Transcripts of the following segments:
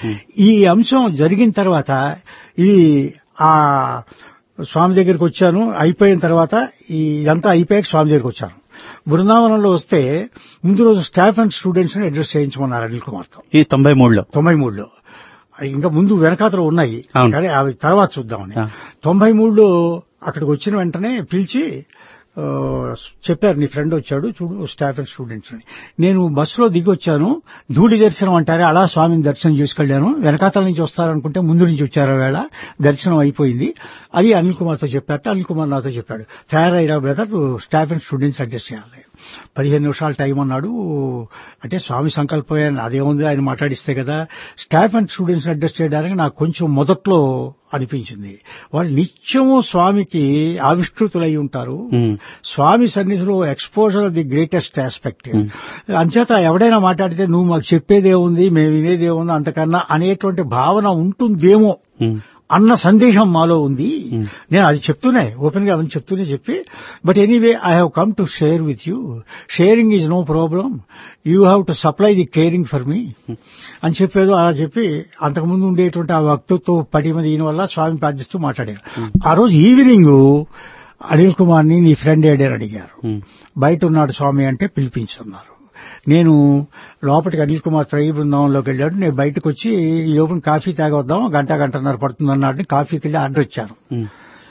ఈ అంశం జరిగిన తర్వాత ఇది ఆ స్వామి దగ్గరికి వచ్చాను అయిపోయిన తర్వాత ఈ ఇదంతా అయిపోయాక స్వామి దగ్గరికి వచ్చాను బృందావనంలో వస్తే ముందు రోజు స్టాఫ్ అండ్ స్టూడెంట్స్ ని అడ్రస్ చేయించమన్నారు అనిల్ కుమార్తో ఈ తొంభై మూడులో తొంభై మూడులో ఇంకా ముందు వెనకాతలు ఉన్నాయి అవును. కానీ అవి తర్వాత చూద్దామని ఆ. తొంభై మూడులో అక్కడికి వచ్చిన వెంటనే పిలిచి ఆ, చెప్పారు నీ ఫ్రెండ్ వచ్చాడు చూడు స్టాఫ్ అండ్ స్టూడెంట్స్ అని నేను బస్సులో దిగి వచ్చాను ధూళి దర్శనం అంటారే అలా స్వామిని దర్శనం చేసుకెళ్లాను వెనకాతల నుంచి వస్తారనుకుంటే ముందు నుంచి వచ్చారు వేళ దర్శనం అయిపోయింది అది అనిల్ కుమార్తో చెప్పారట అనిల్ కుమార్ నాతో చెప్పాడు తయారైరా brother staff and students adjust చేయాలి పదిహేను నిమిషాలు టైం అన్నాడు అంటే స్వామి సంకల్పమే అదేముంది ఆయన మాట్లాడిస్తే కదా స్టాఫ్ అండ్ స్టూడెంట్స్ అడ్జస్ట్ చేయడానికి నాకు కొంచెం మొదట్లో అనిపించింది వాళ్ళు నిత్యము స్వామికి ఆవిష్కృతులై ఉంటారు ఉమ్. స్వామి సన్నిధిలో ఎక్స్పోజర్ ది గ్రేటెస్ట్ ఆస్పెక్ట్ అంచేత ఎవడైనా మాట్లాడితే నువ్వు మాకు చెప్పేదేముంది మేము వినేదేముంది అంతకన్నా అనేటువంటి భావన ఉంటుందేమో ఉమ్. అన్న సందేహం మాలో ఉంది Hmm. నేను అది చెప్తూనే ఓపెన్ గా అవన్నీ చెప్తూనే చెప్పి but anyway I have come to share with you sharing is no problem you have to supply the caring for me అని చెప్పేదో అలా చెప్పి అంతకుముందు ఉండేటువంటి ఆ భక్తుతో పడి మీద ఈయన వల్ల స్వామి ప్రార్థిస్తూ మాట్లాడారు ఆ రోజు ఈవినింగ్ అనిల్ కుమార్ ని నీ ఫ్రెండ్ ఏడని అడిగారు ఉమ్. బయట ఉన్నాడు స్వామి అంటే పిలిపించున్నారు నేను లోపలికి అనిల్ కుమార్ త్రయ బృందావంలోకి వెళ్ళాడు నేను బయటకు వచ్చి ఈ లోపల కాఫీ తాగొద్దాం గంట గంటన్నర పడుతుంది అన్నాడు కాఫీకి వెళ్ళి ఆర్డర్ ఇచ్చాను ఉమ్.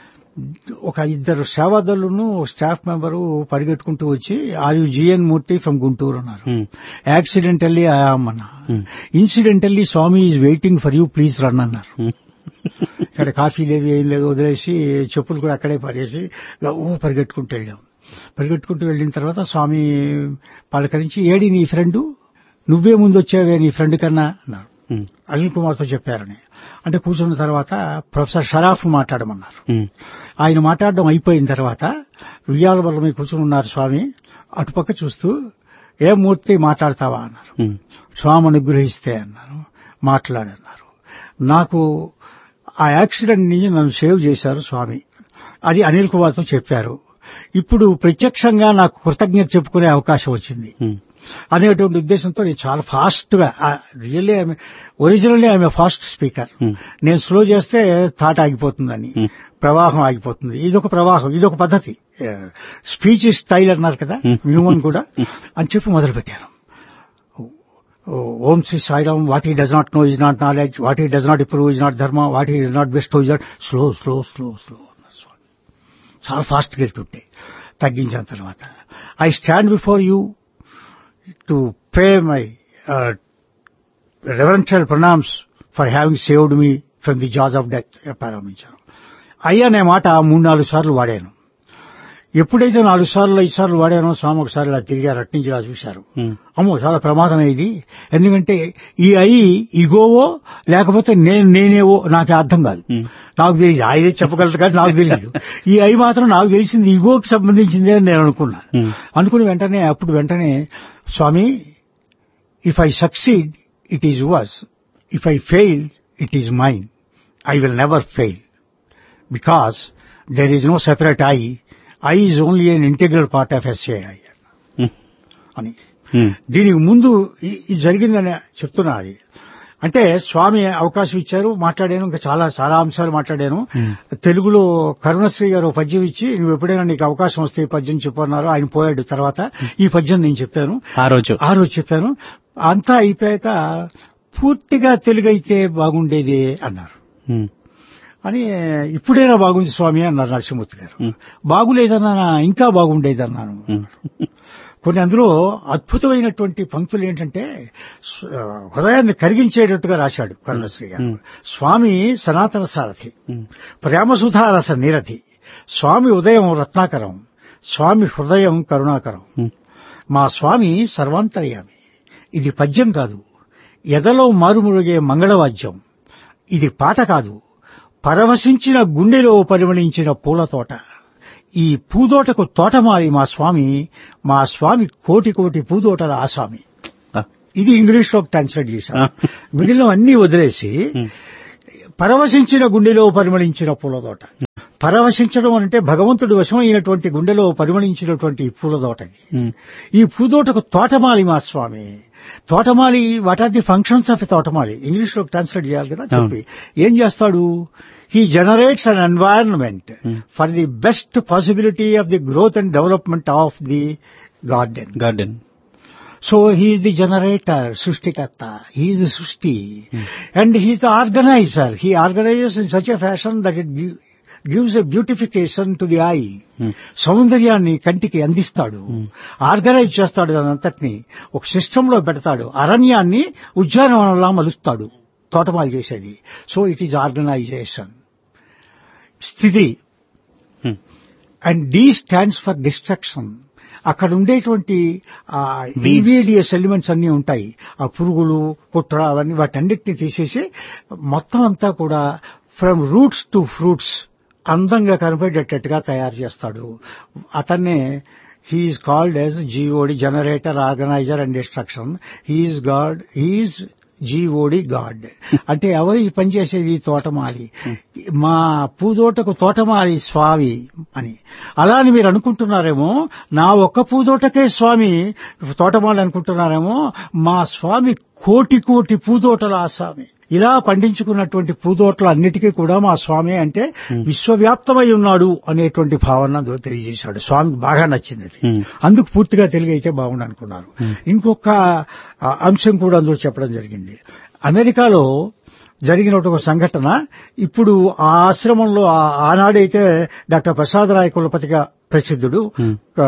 ఒక ఇద్దరు సేవాదళ్ళును స్టాఫ్ మెంబరు పరిగెట్టుకుంటూ వచ్చి are you G N Murthy from Guntur అన్నారు ఉమ్. యాక్సిడెంటల్లీ ఐఆమ్ అన్నా um. Incidentally Swami is waiting for you please run అన్నారు ఉమ్. ఇక్కడ కాఫీ లేదు ఏం లేదు వదిలేసి చెప్పులు కూడా అక్కడే పడేసి ఓ పరిగెట్టుకుంటూ వెళ్ళాం పరిగెట్టుకుంటూ వెళ్ళిన తర్వాత స్వామి పలకరించి ఏడి నీ ఫ్రెండ్ నువ్వే ముందు వచ్చావే నీ ఫ్రెండ్ కన్నా అన్నారు ఉమ్. అనిల్ కుమార్తో చెప్పారని అంటే కూర్చున్న తర్వాత ప్రొఫెసర్ షరాఫ్ మాట్లాడమన్నారు ఉమ్. ఆయన మాట్లాడడం అయిపోయిన తర్వాత ఉయ్యాల వల్ల మీద కూర్చుని ఉన్నారు స్వామి అటుపక్క చూస్తూ ఏ మూర్తి మాట్లాడతావా అన్నారు ఉమ్. స్వామి అనుగ్రహిస్తే అన్నారు మాట్లాడన్నారు నాకు ఆ యాక్సిడెంట్ నుంచి నన్ను సేవ్ చేశారు స్వామి అది అనిల్ కుమార్తో చెప్పారు ఇప్పుడు ప్రత్యక్షంగా నాకు కృతజ్ఞత చెప్పుకునే అవకాశం వచ్చింది ఉమ్. అనేటువంటి ఉద్దేశంతో నేను చాలా ఫాస్ట్ గా really I'm originally I'm fast speaker Hmm. నేను స్లో చేస్తే థాట్ ఆగిపోతుందని Hmm. ప్రవాహం ఆగిపోతుంది ఇదొక ప్రవాహం ఇదొక పద్ధతి స్పీచ్ స్టైల్ అన్నారు కదా Hmm. హ్యూమన్ కూడా అని చెప్పి మొదలు పెట్టాను Om Shri Sairam what he does not know is not knowledge what he does not improve is not dharma what he does not best is not slow slow slow slow చాలా ఫాస్ట్గా వెళ్తుంటే తగ్గించిన తర్వాత I stand before you to pay my reverential pronouns for having saved me from the jaws of death ప్రారంభించాను అయ్యా అనే మాట మూడు నాలుగు సార్లు వాడాను ఎప్పుడైతే నాలుగు సార్లు ఐదు సార్లు వాడానో స్వామి ఒకసారి ఇలా తిరిగారు అట్నుంచి ఇలా చూశారు ఉమ్. అమ్మో చాలా ప్రమాదమే ఇది ఎందుకంటే ఈ అయి ఇగోవో లేకపోతే నేను నేనేవో నాకు అర్థం కాదు ఉమ్. నాకు తెలియదు ఆయనే చెప్పగలరు కానీ నాకు తెలియదు ఈ అయి మాత్రం నాకు తెలిసింది ఇగోకి సంబంధించిందే అని నేను అనుకున్నా ఉమ్. అనుకుని వెంటనే అప్పుడు వెంటనే Swami if I succeed it is yours if I fail it is mine I will never fail because there is no separate I I is only an integral part of S A I um. అని um. దీనికి ముందు ఇ- ఇది జరిగిందని చెప్తున్నా అది అంటే స్వామి అవకాశం ఇచ్చారు మాట్లాడాను ఇంకా చాలా చాలా అంశాలు మాట్లాడాను Hmm. తెలుగులో కరుణశ్రీ గారు ఓ పద్యం ఇచ్చి నువ్వు ఎప్పుడైనా నీకు అవకాశం వస్తే ఈ పద్యం చెప్పన్నారు ఆయన పోయాడు తర్వాత ఈ పద్యం నేను చెప్పాను ఆ రోజు ఆ రోజు చెప్పాను అంతా అయిపోయాక పూర్తిగా తెలుగు అయితే బాగుండేది అన్నారు ఉమ్. అని ఇప్పుడైనా బాగుంది స్వామి అన్నారు నరసింహమూర్తి గారు ఉమ్. బాగులేదన్నా ఇంకా బాగుండేది అన్నాను ఉమ్. కొన్ని అందులో అద్భుతమైనటువంటి పంక్తులు ఏంటంటే స్వ- హృదయాన్ని కరిగించేటట్టుగా రాశాడు కరుణశ్రీ గారు Hmm. స్వామి సనాతన సారథి ఉమ్. ప్రేమసుధారస నిరతి స్వామి ఉదయం రత్నాకరం స్వామి హృదయం కరుణాకరం ఉమ్. మా స్వామి సర్వాంతర్యామి ఇది పద్యం కాదు ఎదలో మారుమురుగే మంగళవాద్యం ఇది పాట కాదు పరవశించిన గుండెలో పరిమళించిన పూల తోట ఈ పూదోటకు తోటమాలి మా స్వామి మా స్వామి కోటి కోటి పూదోటల ఆసామి ఆ. ఇది ఇంగ్లీష్ లో ట్రాన్స్లేట్ చేశాను ఆ. మిగిలిన అన్ని వదిలేసి ఉమ్. పరవశించిన గుండెలో పరిమళించిన పూలదోట పరవశించడం అంటే భగవంతుడి వశమైనటువంటి గుండెలో పరిమళించినటువంటి ఈ పూలదోట ఉమ్. ఈ పూదోటకు తోటమాలి మా స్వామి తోటమాలి what are the functions of a తోటమాలి ఇంగ్లీష్ లో ట్రాన్స్లేట్ చేయాలి కదా చెప్పి ఏం చేస్తాడు he generates an environment for the best possibility of the growth and development of the garden garden So he is the generator, Sushtikarta. He is the Sushti. And he is the organizer. He organizes in such a fashion that it gi- gives a beautification to the eye. సౌందర్యాన్ని కంటికి అందిస్తాడు organise చేస్తాడు దానంతటిని ఒక system లో పెడతాడు అరణ్యాన్ని ఉద్యానవనంలా మలుస్తాడు తోటమాలు చేసేది సో ఇట్ ఈజ్ ఆర్గనైజేషన్ స్థితి and D stands for destruction అక్కడ ఉండేటువంటి ఇన్వీడియస్ ఎలిమెంట్స్ అన్ని ఉంటాయి ఆ పురుగులు కుట్ర అవన్నీ వాటన్నిటిని తీసేసి మొత్తం అంతా కూడా ఫ్రమ్ రూట్స్ టు ఫ్రూట్స్ అందంగా కనపడేటట్టుగా తయారు చేస్తాడు అతన్నే he's called as G O D generator organizer and destruction he's God he's G O D God అంటే ఎవరు ఈ పని చేసేది తోటమాలి మా పూదోటకు తోటమాలి స్వామి అని అలా అని మీరు అనుకుంటున్నారేమో నా ఒక్క పూదోటకే స్వామి తోటమాలి అనుకుంటున్నారేమో మా స్వామి కోటి కోటి పూదోటల ఆ స్వామి ఇలా పండించుకున్నటువంటి పూదోటలు అన్నిటికీ కూడా మా స్వామి అంటే విశ్వవ్యాప్తమై ఉన్నాడు అనేటువంటి భావన అందులో తెలియజేశాడు స్వామికి బాగా నచ్చింది అది అందుకు పూర్తిగా తెలుగు అయితే బాగుండు అనుకున్నారు ఇంకొక ఆ, అంశం కూడా అందులో చెప్పడం జరిగింది అమెరికాలో జరిగిన ఒక సంఘటన ఇప్పుడు ఆ ఆశ్రమంలో ఆ- ఆనాడైతే డాక్టర్ ప్రసాద్ రాయ్ కులపతిగా ప్రసిద్ధుడు ఆ,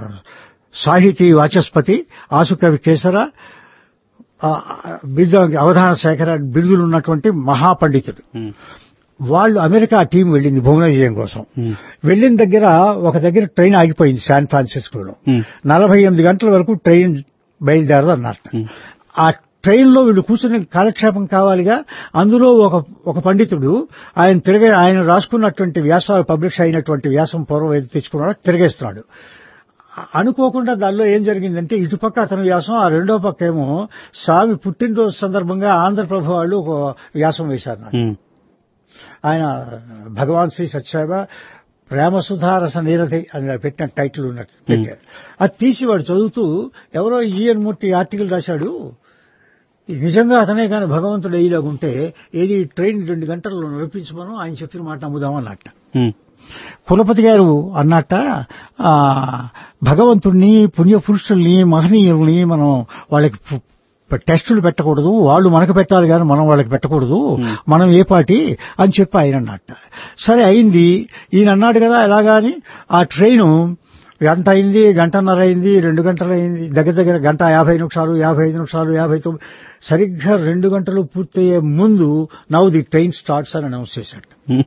సాహితీ వాచస్పతి ఆసుకవి కేసర ఆ, బిరుదు అవధాన శేఖర బిరుదులు ఉన్నటువంటి మహాపండితుడు వాళ్ళు అమెరికా టీం వెళ్ళింది భువన విజయం కోసం వెళ్ళిన దగ్గర ఒక దగ్గర ట్రైన్ ఆగిపోయింది శాన్ ఫ్రాన్సిస్కోలో నలభై ఎనిమిది గంటల వరకు ట్రైన్ బయలుదేరదు అన్నట్ట ఆ ట్రైన్ లో వీళ్ళు కూర్చుని కాలక్షేపం కావాలిగా అందులో ఒక ఒక పండితుడు ఆయన తిరగే ఆయన రాసుకున్నటువంటి వ్యాసాలు పబ్లిష్ అయినటువంటి వ్యాసం పూర్వం ఏది తెచ్చుకున్నాడో తిరగేస్తున్నాడు అనుకోకుండా దానిలో ఏం జరిగిందంటే ఇటుపక్క అతని వ్యాసం ఆ రెండో పక్క ఏమో స్వామి పుట్టినరోజు సందర్భంగా ఆంధ్రప్రభ వాళ్ళు ఒక వ్యాసం వేశారు నాకు ఆయన భగవాన్ శ్రీ సత్యసాయిబ ప్రేమ సుధారస నీరథి అని పెట్టిన టైటిల్ ఉన్నట్టు పెట్టారు అది తీసి వాడు చదువుతూ ఎవరో ఈఎన్ మూర్తి ఆర్టికల్ రాశాడు ఇది నిజంగా అతనే కానీ భగవంతుడు అయ్యేలాగుంటే ఏది ట్రైన్ రెండు గంటల్లో నడిపించమను ఆయన చెప్పిన మాట నమ్ముదామన్నట్ట కులపతి గారు అన్నట్ట ఆ, భగవంతుణ్ణి పుణ్యపురుషుల్ని మహనీయుల్ని మనం వాళ్ళకి పు- ప- టెస్టులు పెట్టకూడదు వాళ్ళు మనకు పెట్టాలి కానీ మనం వాళ్ళకి పెట్టకూడదు మనం ఏ పాటి అని చెప్పి ఆయన అన్నట్ట సరే అయింది ఈయన అన్నాడు కదా ఎలాగాని ఆ ట్రైను గంట అయింది గంటన్నర అయింది రెండు గంటలు అయింది దగ్గర దగ్గర గంట యాభై నిమిషాలు యాభై ఐదు నిమిషాలు యాభై తొమ్మిది సరిగ్గా రెండు గంటలు పూర్తయ్యే ముందు నవ్ ది ట్రైన్ స్టార్ట్స్ అని అనౌన్స్ చేశాడు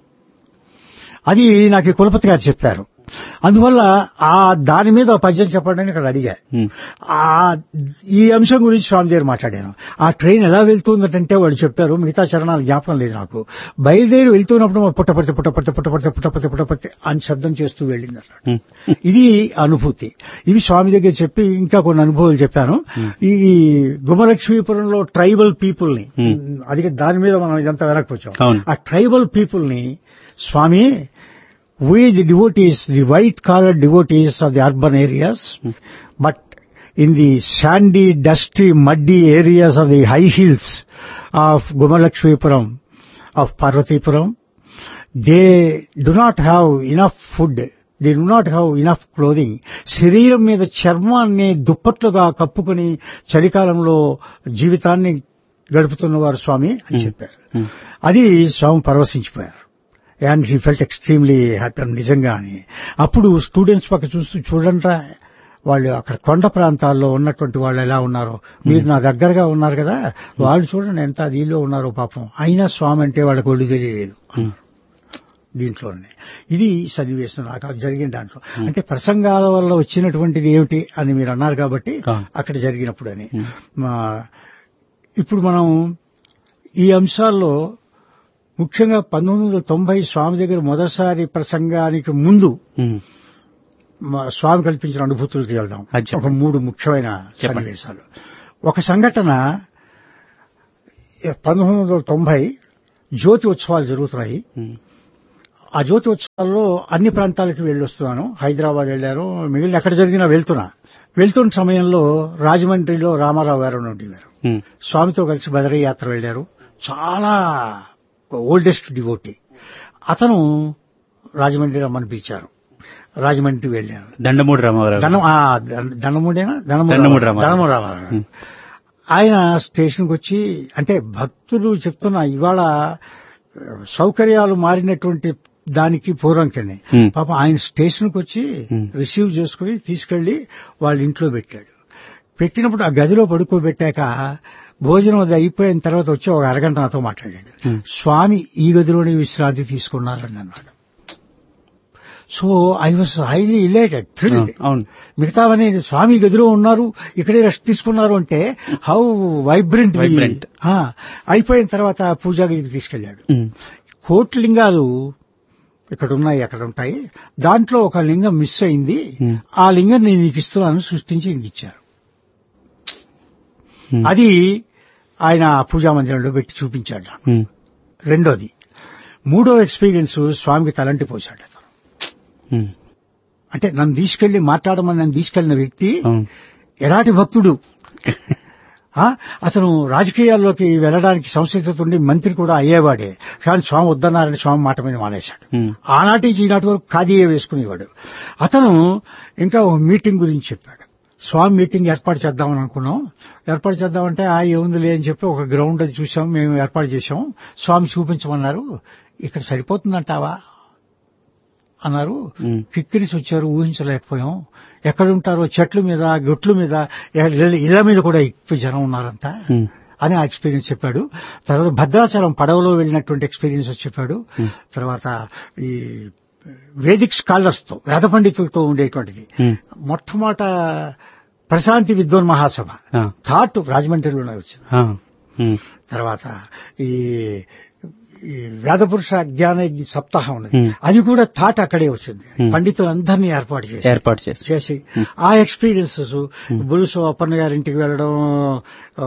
అది నాకు ఈ కులపతి గారు చెప్పారు అందువల్ల ఆ దాని మీద ఒక పద్యం చెప్పండి అని ఇక్కడ అడిగా ఆ ఈ అంశం గురించి స్వామి దగ్గర మాట్లాడాను ఆ ట్రైన్ ఎలా వెళ్తుందంటే వాళ్ళు చెప్పారు మిగతా చరణాలు జ్ఞాపకం లేదు నాకు బయలుదేరి వెళ్తున్నప్పుడు పుట్టపడితే పుట్టపడితే పుట్టపడితే పుట్టపడితే పుట్టపడితే అని శబ్దం చేస్తూ వెళ్ళింది అన్నాడు ఇది అనుభూతి ఇవి స్వామి దగ్గర చెప్పి ఇంకా కొన్ని అనుభవాలు చెప్పాను ఈ గుమలక్ష్మీపురంలో ట్రైబల్ పీపుల్ ని అది దాని మీద మనం ఇదంతా వెనక్కి వచ్చాం అవును. ఆ ట్రైబల్ పీపుల్ ని Swami we the devotees, the white collar devotees of the urban areas, but in the sandy, dusty, muddy areas of the high hills of Gumalakshmipuram, of Parvatipuram, they do not have enough food. They do not have enough clothing శరీరం మీద చర్మాన్ని దుప్పట్లుగా కప్పుకుని చలికాలంలో జీవితాన్ని గడుపుతున్నవారు స్వామి అని చెప్పారు అది స్వామి పరవశించిపోయారు and he felt extremely happy నిజంగా అని అప్పుడు స్టూడెంట్స్ పక్క చూస్తూ చూడండిరా వాళ్ళు అక్కడ కొండ ప్రాంతాల్లో ఉన్నటువంటి వాళ్ళు ఎలా ఉన్నారో మీరు నా దగ్గరగా ఉన్నారు కదా వాళ్ళు చూడండి ఎంత దీనిలో ఉన్నారో పాపం అయినా స్వామి అంటే వాళ్ళకి ఒళ్ళు తెలియలేదు దీంట్లోనే ఇది సన్నివేశం నాకు జరిగిన దాంట్లో అంటే ప్రసంగాల వల్ల వచ్చినటువంటిది ఏమిటి అని మీరు అన్నారు కాబట్టి అవును. అక్కడ జరిగినప్పుడు అని మా- ఇప్పుడు మనం ఈ అంశాల్లో ముఖ్యంగా పంతొమ్మిది వందల తొంభై స్వామి దగ్గర మొదటిసారి ప్రసంగానికి ముందు మా స్వామి కల్పించిన అనుభూతులకు వెళ్దాం అది చెప్పండి. ఒక మూడు ముఖ్యమైన చెప్పండి. సన్నివేశాలు ఒక సంఘటన పంతొమ్మిది వందల తొంభై జ్యోతి ఉత్సవాలు జరుగుతున్నాయి ఆ జ్యోతి ఉత్సవాల్లో అన్ని ప్రాంతాలకు వెళ్ళి వస్తున్నాను హైదరాబాద్ వెళ్ళాను మిగిలిన ఎక్కడ జరిగినా వెళ్తున్నా వెళ్తున్న సమయంలో రాజమండ్రిలో రామారావు గారు అని ఉండేవారు ఉమ్, స్వామితో కలిసి బదరీ యాత్ర వెళ్లారు చాలా ఓల్డెస్ట్ డివోటీ అతను రాజమండ్రి రమ్మని పిలిచారు రాజమండ్రి వెళ్ళారు దండమూడి రామారావు ధనం ఆ, ధన- ధనముడేనా ధనముడు రామారావు. ధనము రామారావు ఉమ్, ఆయన స్టేషన్కి వచ్చి అంటే భక్తులు చెప్తున్న ఇవాళ ఆ, సౌకర్యాలు మారినటువంటి దానికి పూర్వంకనే ఉమ్, పాప ఆయన స్టేషన్కి వచ్చి Hmm. రిసీవ్ చేసుకుని తీసుకెళ్లి వాళ్ళ ఇంట్లో పెట్టాడు పెట్టినప్పుడు ఆ గదిలో పడుకోబెట్టాక భోజనం అది అయిపోయిన తర్వాత వచ్చి ఒక అరగంట నాతో మాట్లాడాడు Hmm. స్వామి ఈ గదిలోనే విశ్రాంతి తీసుకున్నారని అన్నాడు so I was highly elated thrill అవును మిగతావని స్వామి గదిలో ఉన్నారు ఇక్కడే రెస్ట్ తీసుకున్నారు అంటే హౌ వైబ్రెంట్ Vibrant. అయిపోయిన తర్వాత పూజా గదికి తీసుకెళ్లాడు ఉమ్, కోటి లింగాలు ఇక్కడ ఉన్నాయి అక్కడ ఉంటాయి దాంట్లో ఒక లింగం మిస్ అయింది Hmm. ఆ లింగం నేను నీకు ఇస్తున్నాను సృష్టించి నీకు ఇచ్చారు ఉమ్, అది ఆయన పూజా మందిరంలో పెట్టి చూపించాడు నాకు. ఉమ్, రెండోది మూడో ఎక్స్పీరియన్స్ స్వామికి తలంటి పోశాడు అతను ఉమ్, అంటే నన్ను తీసుకెళ్లి మాట్లాడమని నన్ను తీసుకెళ్లిన వ్యక్తి అవును ఎలాంటి భక్తుడు ఆ? అతను రాజకీయాల్లోకి వెళ్ళడానికి సంసిద్ధత ఉండి మంత్రి కూడా అయ్యేవాడే కానీ స్వామి వద్దన్నారని స్వామి మాట మీద మానేశాడు ఉమ్, ఆనాటి నుంచి ఈనాటి వరకు ఖాదీయే వేసుకునేవాడు అతను ఇంకా ఒక మీటింగ్ గురించి చెప్పాడు స్వామి మీటింగ్ ఏర్పాటు చేద్దామని అనుకున్నాం ఏర్పాటు చేద్దామంటే ఆ ఏముందిలే అని చెప్పి ఒక గ్రౌండ్ అది చూసాం మేము ఏర్పాటు చేశాం స్వామి చూపించమన్నారు ఇక్కడ సరిపోతుందంటావా అన్నారు ఉమ్, కిక్కిరిసి వచ్చారు ఊహించలేకపోయాం ఎక్కడుంటారో చెట్ల మీద గొట్ల మీద ఇళ్ళ- ఇళ్ల మీద కూడా ఎక్కువ జనం ఉన్నారంతా ఉమ్, అని ఆ ఎక్స్పీరియన్స్ చెప్పాడు తర్వాత భద్రాచలం పడవలో వెళ్ళినటువంటి ఎక్స్పీరియన్స్ చెప్పాడు Hmm. తర్వాత ఈ వేదిక్ స్కాలర్స్ తో వేద పండితులతో ఉండేటువంటిది ఉమ్, మొట్టమొదట ప్రశాంతి విద్వాన్ మహాసభ ఆ, థాట్ రాజమండ్రిలోనే వచ్చింది ఆ, ఉమ్, తర్వాత ఈ ఈ వేదపురుష జ్ఞాన సప్తాహం ఉన్నది Hmm. అది కూడా థాట్ అక్కడే వచ్చింది Hmm. పండితులందరినీ ఏర్పాటు చేసి ఏర్పాటు చేసి చేసి ఆ ఎక్స్పీరియన్సెస్ బులుసు అప్పన్న గారి ఇంటికి వెళ్ళడం ఆ,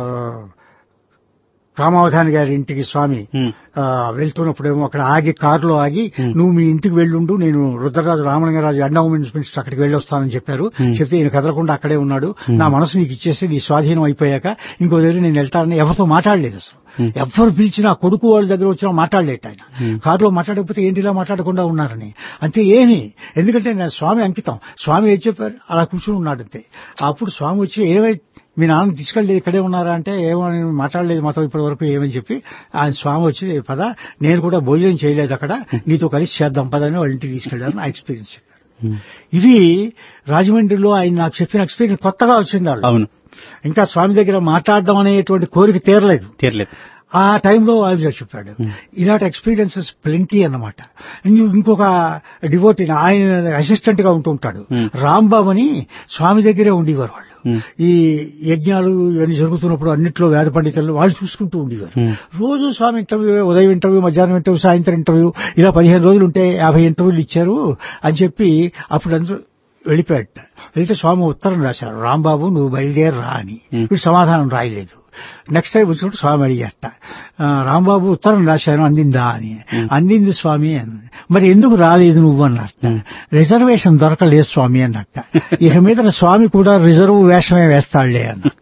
కామావధాని గారి ఇంటికి స్వామి ఉమ్, ఆ, వెళ్తున్నప్పుడేమో అక్కడ ఆగి కారులో ఆగి Hmm. నువ్వు మీ ఇంటికి వెళ్ళుండు నేను రుద్రరాజు రామలింగరాజు ఎండోమెంట్స్ మినిస్టర్ అక్కడికి వెళ్ళొస్తానని చెప్పారు Hmm. చెప్తే ఈయన కదలకుండా అక్కడే ఉన్నాడు Hmm. నా మనసు నీకు ఇచ్చేసి నీ స్వాధీనం అయిపోయాక ఇంకో దగ్గర నేను వెళ్తానని ఎవరితో మాట్లాడలేదు అసలు Hmm. ఎవరు పిలిచినా కొడుకు వాళ్ళ దగ్గర వచ్చినా మాట్లాడలేట ఆయన Hmm. కారులో మాట్లాడకపోతే ఏంటిలా మాట్లాడకుండా ఉన్నారని అంతే ఏమి ఎందుకంటే నా స్వామి అంకితం స్వామి ఏం చెప్పారు అలా కూర్చుని ఉన్నాడు అంతే అప్పుడు స్వామి వచ్చి ఏమై మీ నాన్న తీసుకెళ్ళలేదు ఇక్కడే ఉన్నారా అంటే ఏమని మాట్లాడలేదు మాతో ఇప్పటి వరకు ఏమని చెప్పి ఆయన స్వామి వచ్చి పద నేను కూడా భోజనం చేయలేదు అక్కడ నీతో కలిసి చేద్దాం పదని వాళ్ళ ఇంటికి తీసుకెళ్లారు నా ఎక్స్పీరియన్స్ చెప్పారు ఉమ్, ఇవి రాజమండ్రిలో ఆయన నాకు చెప్పిన ఎక్స్పీరియన్స్ కొత్తగా వచ్చింది వాళ్ళు అవును ఇంకా స్వామి దగ్గర మాట్లాడడం అనేటువంటి కోరిక తీరలేదు తీరలేదు ఆ టైంలో ఆయన చెప్పాడు ఇలాంటి ఎక్స్పీరియన్సెస్ ప్లెంటీ అన్నమాట ఇంకో- ఇంకొక డివోటీ ఆయన అసిస్టెంట్ గా ఉంటూ ఉంటాడు Hmm. రాంబాబు అని స్వామి దగ్గరే ఉండేవారు వాళ్ళు ఉమ్, ఈ యజ్ఞాలు ఇవన్నీ జరుగుతున్నప్పుడు అన్నిట్లో వేద పండితులు వాళ్ళు చూసుకుంటూ ఉండేవారు Hmm. రోజు స్వామి ఇంటర్వ్యూ ఉదయం ఇంటర్వ్యూ మధ్యాహ్నం ఇంటర్వ్యూ సాయంత్రం ఇంటర్వ్యూ ఇలా పదిహేను రోజులు ఉంటే యాభై ఇంటర్వ్యూలు ఇచ్చారు అని చెప్పి అప్పుడు అందరూ వెళ్ళిపోయాట వెళ్తే స్వామి ఉత్తరం రాశారు రాంబాబు నువ్వు బయలుదేరి రా అని Hmm. వీడు సమాధానం రాయలేదు నెక్స్ట్ టైం వచ్చినప్పుడు స్వామి అడిగేట "ఆ, రాంబాబు ఉత్తరం రాశాను అందిందా అని అందింది స్వామి అని మరి ఎందుకు రాలేదు నువ్వు అన్నట్ట రిజర్వేషన్ దొరకలేదు స్వామి అన్నట్ట ఇక మీద స్వామి కూడా రిజర్వ్ వేషమే వేస్తాడులే అన్నట్ట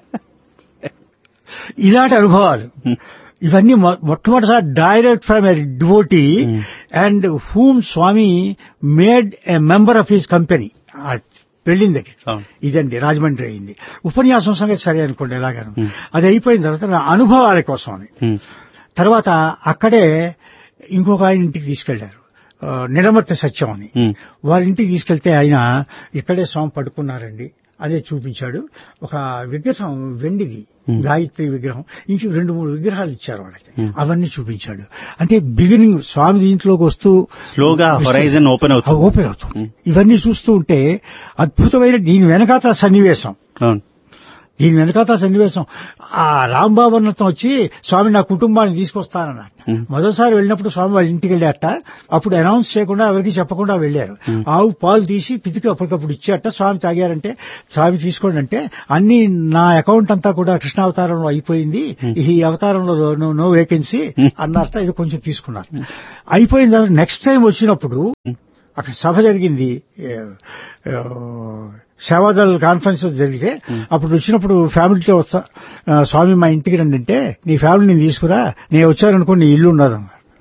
ఇలాంటి అనుభవాలు ఇవన్నీ మొ- మొట్టమొదటిసారి direct from a devotee Hmm. And whom Swami made a member of his company వెళ్ళిన దగ్గర అవును ఇదండి రాజమండ్రి అయింది ఉపన్యాసం సంగతి సరే అనుకోండి ఎలాగను Hmm. అది అయిపోయిన తర్వాత నా అనుభవాల కోసం అని ఉమ్, తర్వాత అక్కడే ఇంకొక ఆయన ఇంటికి తీసుకెళ్లారు ఆ, నిడమర్తి సత్యం అని ఉమ్, వాళ్ళ ఇంటికి తీసుకెళ్తే ఆయన ఇక్కడే స్వామి పడుకున్నారండి అదే చూపించాడు ఒక విగ్రహం వెండిది Hmm. గాయత్రి విగ్రహం ఇంక రెండు మూడు విగ్రహాలు ఇచ్చారు వాళ్ళకి Hmm. అవన్నీ చూపించాడు అంటే బిగినింగ్ స్వామి దీంట్లోకి వస్తూ స్లోగా హొరైజన్ ఓపెన్ ఆ అవుతుంది ఓపెన్ అవుతుంది Hmm. ఇవన్నీ చూస్తూ ఉంటే అద్భుతమైన దీని వెనకాత సన్నివేశం అవును దీని వెనకాత సన్నివేశం ఆ రాంబాబు అన్నతం వచ్చి స్వామి నా కుటుంబాన్ని తీసుకొస్తానన్నట్ట Hmm. మొదటిసారి వెళ్ళినప్పుడు స్వామి వాళ్ళ ఇంటికి వెళ్ళారట అప్పుడు అనౌన్స్ చేయకుండా ఎవరికి చెప్పకుండా వెళ్ళారు Hmm. ఆవు పాలు తీసి పితికి అప్పటికప్పుడు ఇచ్చారట స్వామి తాగారంటే స్వామి తీసుకోండి అంటే అన్ని నా అకౌంట్ అంతా కూడా కృష్ణావతారంలో అయిపోయింది ఈ అవతారంలో నో- నో వేకెన్సీ Hmm. అన్నట్ట ఇది కొంచెం తీసుకున్నారు అయిపోయిన తర్వాత నెక్స్ట్ టైం వచ్చినప్పుడు అక్కడ సభ జరిగింది ఏ, ఏ, సేవాదళ కాన్ఫరెన్స్ జరిగితే అప్పుడు వచ్చినప్పుడు ఫ్యామిలీతో వస్తా ఆ, స్వామి మా ఇంటికి రండి అంటే నీ ఫ్యామిలీని తీసుకురా నేను వచ్చారనుకో నీ ఇల్లు ఉండదు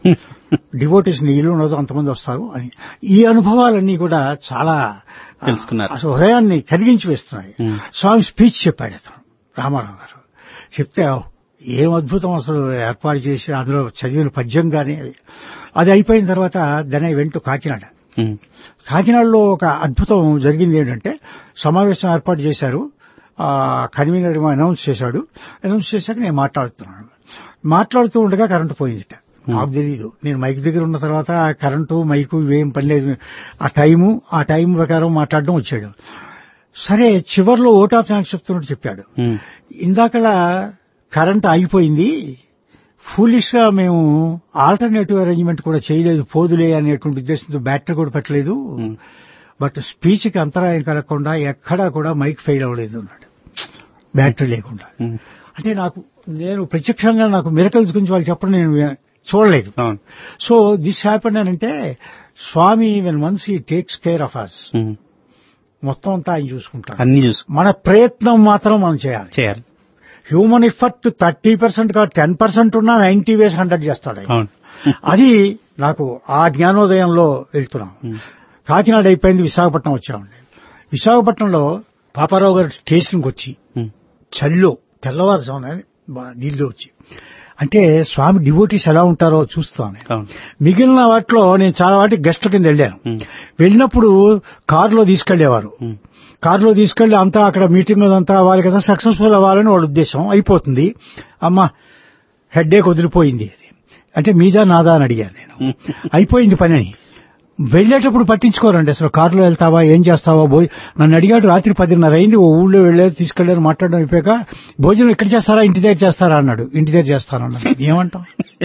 డివోటీస్ నీ ఇల్లు ఉండదు అంతమంది వస్తారు అని ఈ అనుభవాలన్నీ కూడా చాలా ఆ, తెలుసుకున్నారు. అసలు హృదయాన్ని కరిగించి వేస్తున్నాయి Hmm. స్వామి స్పీచ్ చెప్పాడు అతను రామారావు గారు చెప్తే ఏం అద్భుతం అసలు ఏర్పాటు చేసి అందులో చదివిన పద్యం కానీ అది అయిపోయిన తర్వాత దెన్ వెంట కాకినాడ ఉమ్, కాకినాడలో ఒక అద్భుతం జరిగింది ఏంటంటే సమావేశం ఏర్పాటు చేశారు ఆ కన్వీనర్ ఏమో అనౌన్స్ చేశాడు అనౌన్స్ చేశాక నేను మాట్లాడుతున్నాను మాట్లాడుతూ ఉండగా కరెంటు పోయిందిట నాకు తెలియదు నేను మైక్ దగ్గర ఉన్న తర్వాత కరెంటు మైకు ఇవేం పని లేదు ఆ టైము ఆ టైం ప్రకారం మాట్లాడడం వచ్చాడు సరే చివర్లో ఓట్ ఆఫ్ థ్యాంక్స్ చెప్తున్నట్టు చెప్పాడు ఉమ్, ఇందాకలా కరెంట్ ఆగిపోయింది ఫూలిష్ గా మేము ఆల్టర్నేటివ్ అరేంజ్మెంట్ కూడా చేయలేదు పోదులే అనేటువంటి ఉద్దేశంతో బ్యాటరీ కూడా పెట్టలేదు ఉమ్, బట్ స్పీచ్ కి అంతరాయం కలగకుండా ఎక్కడా కూడా మైక్ ఫెయిల్ అవ్వలేదు అన్నాడు బ్యాటరీ లేకుండా ఉమ్, అంటే నాకు నేను ప్రత్యక్షంగా నాకు మిరకల్స్ గురించి వాళ్ళు చెప్పడం నేను విన- చూడలేదు అవును సో దిస్ హ్యాపెండ్ అని అంటే Swami when once he takes care of us um, మొత్తం అంతా ఆయన చూసుకుంటారు అన్ని చూసు మన ప్రయత్నం మాత్రం మనం చేయాలి చేయాలి హ్యూమన్ ఎఫర్ట్ థర్టీ పర్సెంట్ కాదు టెన్ పర్సెంట్ ఉన్నా నైన్టీ వేస్ హండ్రెడ్ చేస్తాడు ఆయన. అవును అది నాకు ఆ జ్ఞానోదయంలో వెళ్తున్నాం ఉమ్, కాకినాడ అయిపోయింది విశాఖపట్నం వచ్చామండి విశాఖపట్నంలో పాపారావు గారు స్టేషన్కి వచ్చి ఉమ్, చలిలో తెల్లవారుజామున బా- నీళ్ళు వచ్చి అంటే స్వామి డివోటీస్ ఎలా ఉంటారో చూస్తాను నేను. అవును మిగిలిన వాటిలో నేను చాలా వాటికి గెస్ట్ కింద వెళ్ళాను ఉమ్, వెళ్ళినప్పుడు కారులో తీసుకెళ్లేవారు ఉమ్, కారులో తీసుకెళ్లి అంతా అక్కడ మీటింగ్ అదంతా అవ్వాలి కదా సక్సెస్ఫుల్ అవ్వాలని వాళ్ళ ఉద్దేశం అయిపోతుంది అమ్మ హెడ్ఏక్ వదిలిపోయింది అని. అంటే మీదా నాదా అని అడిగాను నేను ఉమ్, అయిపోయింది పని అని వెళ్ళేటప్పుడు పట్టించుకోరండి అసలు కారులో వెళ్తావా ఏం చేస్తావా పోయి నన్ను అడిగాడు రాత్రి పదిన్నర అయింది ఓ ఊళ్ళో వెళ్ళారు తీసుకెళ్లారు మాట్లాడడం అయిపోయాక భోజనం ఇక్కడ చేస్తారా ఇంటి దగ్గర చేస్తారా అన్నాడు ఇంటి దగ్గర చేస్తానన్నాడు ఏమంటాం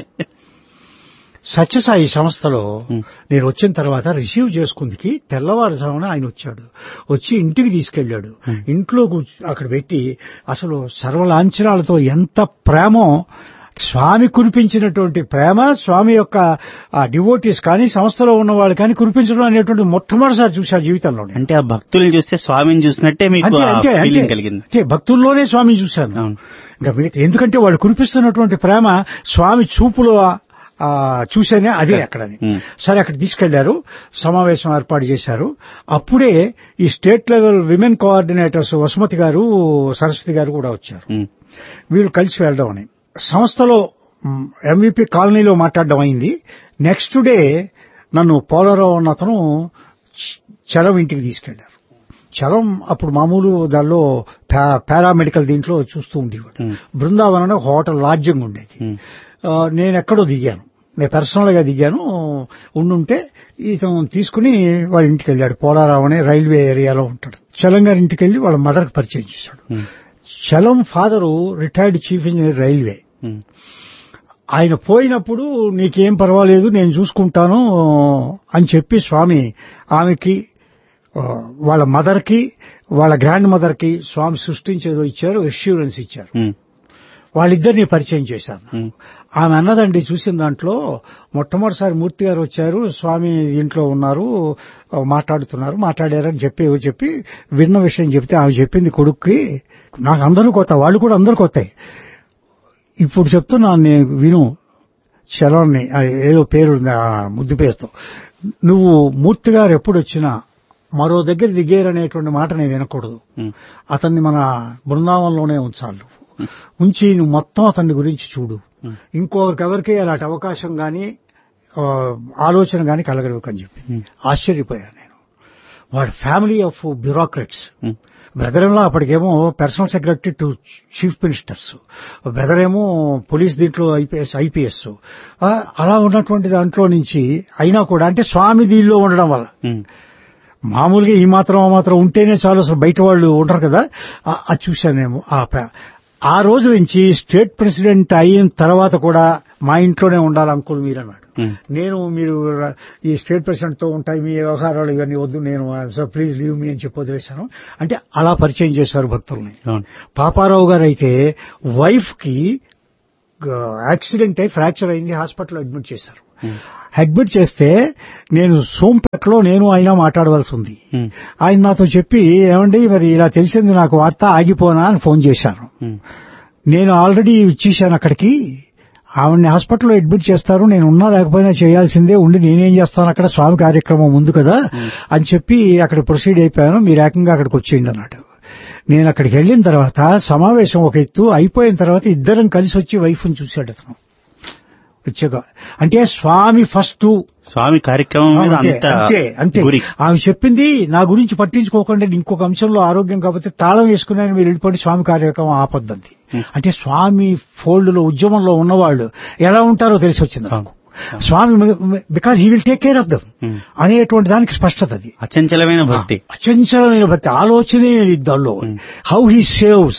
సత్యసాయి సంస్థలో Hmm. నేను వచ్చిన తర్వాత రిసీవ్ చేసుకుందికి తెల్లవారుజామున ఆయన వచ్చాడు వచ్చి ఇంటికి తీసుకెళ్లాడు Hmm. ఇంట్లో కూర్చు- అక్కడ పెట్టి అసలు సర్వలాంఛనాలతో ఎంత ప్రేమో స్వామి కురిపించినటువంటి ప్రేమ స్వామి యొక్క ఆ డివోటీస్ కానీ సంస్థలో ఉన్న వాళ్ళు కానీ కురిపించడం అనేటువంటి మొట్టమొదటిసారి చూశారు జీవితంలో నేను. అంటే ఆ భక్తుల్ని చూస్తే స్వామిని చూసినట్టే మీకు అంతే అంతే ఫీలింగ్ అంతే కలిగింది అంతే భక్తుల్లోనే స్వామిని చూశాను అవును ఇంకా మిగతా ఎందుకంటే వాళ్ళు కురిపిస్తున్నటువంటి ప్రేమ స్వామి చూపులో ఆ, చూసేనే అదే అక్కడని ఉమ్, సరే అక్కడ తీసుకెళ్లారు సమావేశం ఏర్పాటు చేశారు అప్పుడే ఈ state level women coordinators Vasumathi గారు సరస్వతి గారు కూడా వచ్చారు ఉమ్, వీళ్ళు కలిసి వెళ్ళడం అని సంస్థలో ఎంవిపి కాలనీలో మాట్లాడడం అయింది నెక్స్ట్ డే నన్ను పోలరావు అన్న అతను చ- చలం ఇంటికి తీసుకెళ్లారు చలం అప్పుడు మామూలు దానిలో పా- పారామెడికల్ దీంట్లో చూస్తూ ఉండేవాడు ఉమ్, బృందావనం హోటల్ లాడ్జింగ్ ఉండేది ఉమ్, ఆ, నేను ఎక్కడో దిగాను నేను పర్సనల్ గా దిగాను ఉండుంటే ఇతను తీసుకుని వాళ్ళ ఇంటికి వెళ్ళాడు పోలారావు అనే రైల్వే ఏరియాలో ఉంటాడు చలం గారి ఇంటికి వెళ్ళి వాళ్ళ మదర్కి పరిచయం చేశాడు um, Chalam father retired chief engineer railway um, ఆయన పోయినప్పుడు నీకేం పర్వాలేదు నేను చూసుకుంటాను అని చెప్పి స్వామి ఆమెకి ఆ, వాళ్ళ మదర్కి వాళ్ళ గ్రాండ్ మదర్కి స్వామి సృష్టించేదో ఇచ్చారు అష్యూరెన్స్ ఇచ్చారు ఉమ్, వాళ్ళిద్దరిని పరిచయం చేశాను ఉమ్, ఆమె అన్నదండి చూసిన దాంట్లో మొట్టమొదటిసారి మూర్తి గారు వచ్చారు స్వామి ఇంట్లో ఉన్నారు ఆ, మాట్లాడుతున్నారు మాట్లాడారని చెప్పి ఏవో చెప్పి విన్న విషయం చెప్తే ఆమె చెప్పింది కొడుక్కి నాకు అందరూ కొత్త వాళ్ళు కూడా అందరూ కొత్త ఇప్పుడు చెప్తున్నాను నేను విను చలాన్ని ఆ, ఏదో పేరు ఉంది ఆ ముద్దు పేరుతో నువ్వు మూర్తి గారు ఎప్పుడు వచ్చినా మరో దగ్గర దిగేరనేటువంటి మాట నేను వినకూడదు ఉమ్, అతన్ని మన బృందావనంలోనే ఉంచాలి నువ్వు. ఉంచి నువ్వు మొత్తం అతన్ని గురించి చూడు ఉమ్, ఇంకొకరికెవరికి అలాంటి అవకాశం గాని ఆ, ఆలోచన గాని కలగదు అని చెప్పి ఉమ్, ఆశ్చర్యపోయాను నేను వాడు family of bureaucrats um, brother ఏమో అప్పటికేమో personal secretary to chief ministers brother ఏమో పోలీస్ దీంట్లో ఐపీఎస్ ఐపీఎస్ అలా ఉన్నటువంటి దాంట్లో నుంచి అయినా కూడా అంటే స్వామి దీనిలో ఉండడం వల్ల ఉమ్, మామూలుగా ఈ మాత్రం ఆ మాత్రం ఉంటేనే చాలు అసలు బయట వాళ్ళు ఉంటారు కదా ఆ- అది చూశానేమో ఆ ప్ర- ఆ రోజు నుంచి స్టేట్ ప్రెసిడెంట్ అయిన తర్వాత కూడా మా ఇంట్లోనే ఉండాలి అంకుల్ మీరు అన్నాడు ఉమ్, నేను మీరు ర- ఈ స్టేట్ ప్రెసిడెంట్ తో ఉంటాయి మీ వ్యవహారాలు ఇవన్నీ వద్దు నేను సార్ ప్లీజ్ లీవ్ మీ అని చెప్పి వదిలేశాను అంటే అలా పరిచయం చేశారు భక్తుల్ని అవును పాపారావు గారు అయితే వైఫ్ కి యాక్సిడెంట్ అయి ఫ్రాక్చర్ అయింది హాస్పిటల్లో అడ్మిట్ చేశారు అడ్మిట్ చేస్తే నేను సోంపేటలో నేను ఆయన మాట్లాడవలసి ఉంది ఉమ్, ఆయన నాతో చెప్పి ఏమండి మరి ఇలా తెలిసింది నాకు వార్త ఆగిపోనా అని ఫోన్ చేశాను ఉమ్, నేను ఆల్రెడీ ఇచ్చేశాను అక్కడికి ఆవిడ్ని హాస్పిటల్లో అడ్మిట్ చేస్తారు నేను ఉన్నా లేకపోయినా చేయాల్సిందే ఉండి నేనేం చేస్తాను అక్కడ స్వామి కార్యక్రమం ఉంది కదా అని చెప్పి అక్కడ ప్రొసీడ్ అయిపోయాను మీరు ఏకంగా అక్కడికి వచ్చేయండి అన్నాడు నేను అక్కడికి వెళ్ళిన తర్వాత సమావేశం ఒక ఎత్తు అయిపోయిన తర్వాత ఇద్దరం కలిసి వచ్చి వైఫ్ని చూశాడు అతను వచ్చాక అంటే స్వామి ఫస్ట్ స్వామి కార్యక్రమం మీద అంతే అంత అంతే అంతే గురి ఆమె చెప్పింది నా గురించి పట్టించుకోకుండా ఇంకొక అంశంలో ఆరోగ్యం కాబట్టి తాళం వేసుకున్నాను మీరు వెళ్ళిపోయి స్వామి కార్యక్రమం ఆపొద్దంది అంటే స్వామి ఫోల్డ్ లో ఉద్యమంలో ఉన్నవాళ్ళు ఎలా ఉంటారో తెలిసి వచ్చింది నాకు Swami because he will take care of them um. అనేటువంటి దానికి స్పష్టత అది అచంచలమైన భక్తి అచంచలమైన భక్తి ఆలోచనే దానిలో హౌ హీ సేవ్స్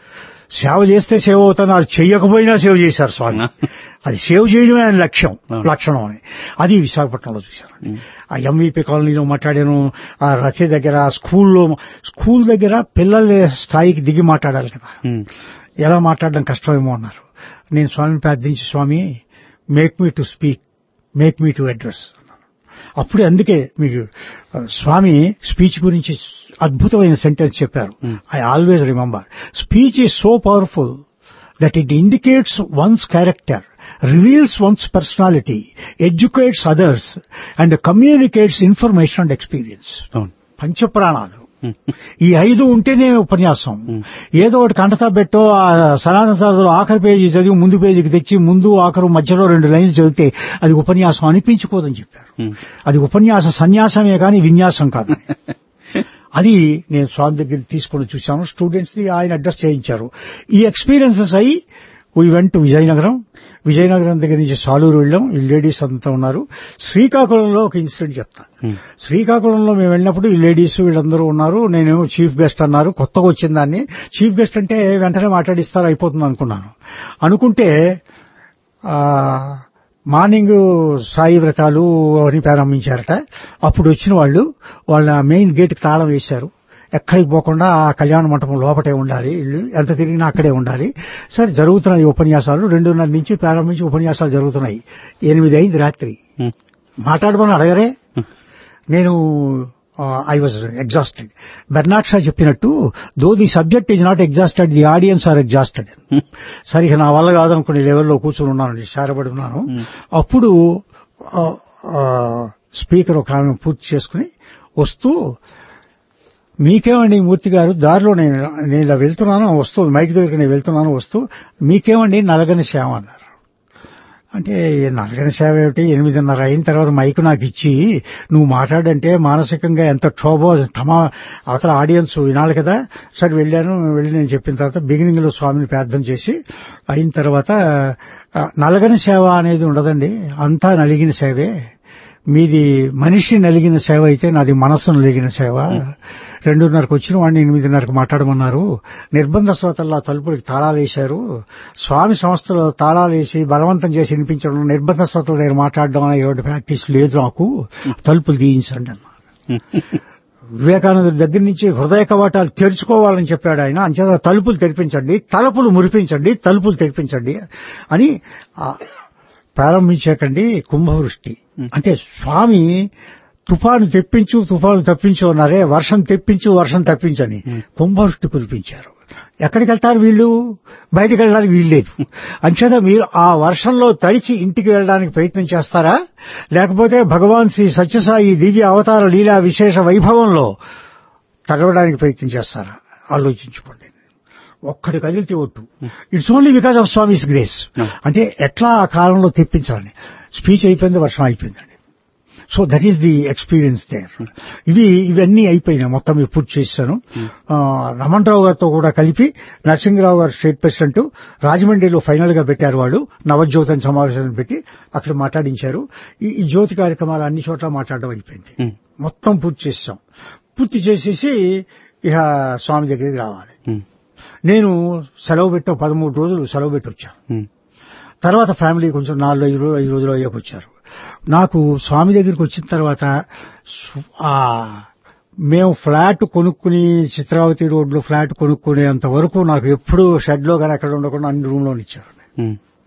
సేవ చేస్తే సేవ అవుతున్నారు చెయ్యకపోయినా సేవ చేశారు స్వామి అది సేవ్ చేయడమే ఆయన లక్ష్యం లక్షణం అని అది విశాఖపట్నంలో చూశాను ఆ ఎంవీపీ కాలనీలో మాట్లాడాను ఆ రథి దగ్గర ఆ స్కూల్లో స్కూల్ దగ్గర పిల్లల స్థాయికి దిగి మాట్లాడాలి కదా ఉమ్, ఎలా మాట్లాడడం కష్టమేమో అన్నారు నేను స్వామిని ప్రార్థించి Swami make me to speak make me to address అప్పుడే అందుకే మీకు ఆ, స్వామి స్పీచ్ గురించి అద్భుతమైన సెంటెన్స్ చెప్పారు I always remember speech is so powerful that it indicates one's character reveals one's personality educates others and communicates information and experience అవును పంచప్రాణాలు ఉమ్, ఈ ఐదు ఉంటేనే ఉపన్యాసం ఏదో ఒకటి కంటతా పెట్టో ఆ సనాతన సారథులు ఆఖరి పేజీ చదివి ముందు పేజీకి తెచ్చి ముందు ఆఖరు మధ్యలో రెండు లైన్లు చదివితే అది ఉపన్యాసం అనిపించుకోదని చెప్పారు ఉమ్, అది ఉపన్యాస సన్యాసమే కానీ విన్యాసం కాదు అది నేను స్వామి దగ్గర తీసుకొని చూశాను స్టూడెంట్స్ ది ఆయన అడ్రస్ చేయించారు ఈ ఎక్స్పీరియన్సెస్ అయి వీ వెంట్ విజయనగరం విజయనగరం దగ్గర నుంచి సాలూరు వెళ్ళాం ఈ లేడీస్ అంతా ఉన్నారు శ్రీకాకుళంలో ఒక ఇన్సిడెంట్ చెప్తాను ఉమ్, శ్రీకాకుళంలో మేము వెళ్ళినప్పుడు ఈ లేడీస్ వీళ్ళందరూ ఉన్నారు నేనేమో చీఫ్ గెస్ట్ అన్నారు కొత్తగా వచ్చిన దాన్ని చీఫ్ గెస్ట్ అంటే వెంటనే మాట్లాడిస్తారు అయిపోతుంది అనుకున్నాను అనుకుంటే ఆ, మార్నింగ్ సాయి వ్రతాలు అని ప్రారంభించారట అప్పుడు వచ్చిన వాళ్ళు వాళ్ళ మెయిన్ గేట్కి తాళం వేశారు ఎక్కడికి పోకుండా ఆ కళ్యాణ మంటపం లోపటే ఉండాలి ఇల్లు ఎంత తిరిగినా అక్కడే ఉండాలి సరే జరుగుతున్నాయి ఉపన్యాసాలు రెండున్నర నుంచి ప్రారంభించి ఉపన్యాసాలు జరుగుతున్నాయి ఎనిమిది అయింది రాత్రి ఉమ్, మాట్లాడమని అడగరే నేను I was exhausted Bernard Shaw చెప్పినట్టు though the subject is not exhausted the audience are exhausted సరే ఇక నా వల్ల కాదనుకునే లెవెల్లో కూర్చుని ఉన్నాను శారపడి ఉన్నాను అప్పుడు స్పీకర్ ఒక ఆమె పూర్తి చేసుకుని వస్తూ మీకేమండి మూర్తి గారు దారిలో నేను నేను ఇలా వెళ్తున్నాను వస్తూ మైక్ దగ్గరికి నేను వెళ్తున్నాను వస్తూ మీకేమండి నలగని సేవ అన్నారు అంటే నలగని సేవ ఏమిటి ఎనిమిదిన్నర అయిన తర్వాత మైక్ నాకు ఇచ్చి నువ్వు మాట్లాడంటే మానసికంగా ఎంత క్షోభో తమా అవతల ఆడియన్స్ వినాలి కదా సరే వెళ్ళాను వెళ్ళి నేను చెప్పిన తర్వాత బిగినింగ్ లో స్వామిని ప్రార్థన చేసి అయిన తర్వాత ఆ, నలగని సేవ అనేది ఉండదండి అంతా నలిగిన సేవే మీది మనిషి నలిగిన సేవ అయితే నాది మనస్సు నలిగిన సేవ రెండున్నరకు వచ్చిన వాడిని ఎనిమిదిన్నరకు మాట్లాడమన్నారు నిర్బంధ శ్రోతల్లో తలుపులకి తాళాలు వేశారు స్వామి సంస్థలో తాళాలు వేసి బలవంతం చేసి వినిపించడం నిర్బంధ శ్రోతల దగ్గర మాట్లాడడం అనే ఇటువంటి ప్రాక్టీస్ లేదు నాకు తలుపులు తీయించండి అన్నారు వివేకానందుడి దగ్గర నుంచి హృదయ కవాటాలు తెరుచుకోవాలని చెప్పాడు ఆయన అంచేత తలుపులు తెరిపించండి తలుపులు మురిపించండి తలుపులు తెరిపించండి అని ఆ, ప్రారంభించాకండి కుంభవృష్టి అంటే స్వామి తుఫాను తెప్పించు తుఫాను తప్పించు అన్నారే వర్షం తెప్పించు వర్షం తప్పించని కుంభవృష్టి కురిపించారు ఎక్కడికి వెళ్తారు వీళ్ళు బయటికి వెళ్ళడానికి వీల్లేదు అంచేత మీరు ఆ వర్షంలో తడిచి ఇంటికి వెళ్ళడానికి ప్రయత్నం చేస్తారా లేకపోతే భగవాన్ శ్రీ సత్యసాయి దివ్య అవతార లీలా విశేష వైభవంలో తడవడానికి ప్రయత్నం చేస్తారా ఆలోచించుకోండి ఒక్కడి కదిలితే ఒట్టు it's only because of Swami's grace అంటే ఎట్లా ఆ కాలంలో తెప్పించాలని స్పీచ్ అయిపోయింది వర్షం అయిపోయిందండి so that is the experience there ఇవి ఇవన్నీ అయిపోయినాయి మొత్తం ఇవి పూర్తి చేశాను ఆ, రమణరావు గారితో కూడా కలిపి నరసింహరావు గారు స్టేట్ ప్రెసిడెంట్ రాజమండ్రిలో ఫైనల్ గా పెట్టారు వాళ్ళు నవజ్యోతి అని సమావేశం పెట్టి అక్కడ మాట్లాడించారు ఈ ఈ జ్యోతి కార్యక్రమాలు అన్ని చోట్ల మాట్లాడడం అయిపోయింది ఉమ్, మొత్తం పూర్తి చేసాం పూర్తి చేసేసి ఇక స్వామి దగ్గరికి రావాలి ఉమ్, నేను సెలవు పెట్ట పదమూడు రోజులు సెలవు పెట్టి వచ్చాను ఉమ్, తర్వాత ఫ్యామిలీ కొంచెం నాలుగు ఐదు రోజులు ఐదు రోజులు అయ్యాక వచ్చారు నాకు స్వామి దగ్గరికి వచ్చిన తర్వాత సు- ఆ మేము ఫ్లాట్ కొనుక్కుని చిత్రావతి రోడ్లో ఫ్లాట్ కొనుక్కునేంత వరకు నాకు ఎప్పుడూ షెడ్ లో కానీ అక్కడ ఉండకుండా అన్ని రూమ్ లో ఇచ్చారు ఉమ్,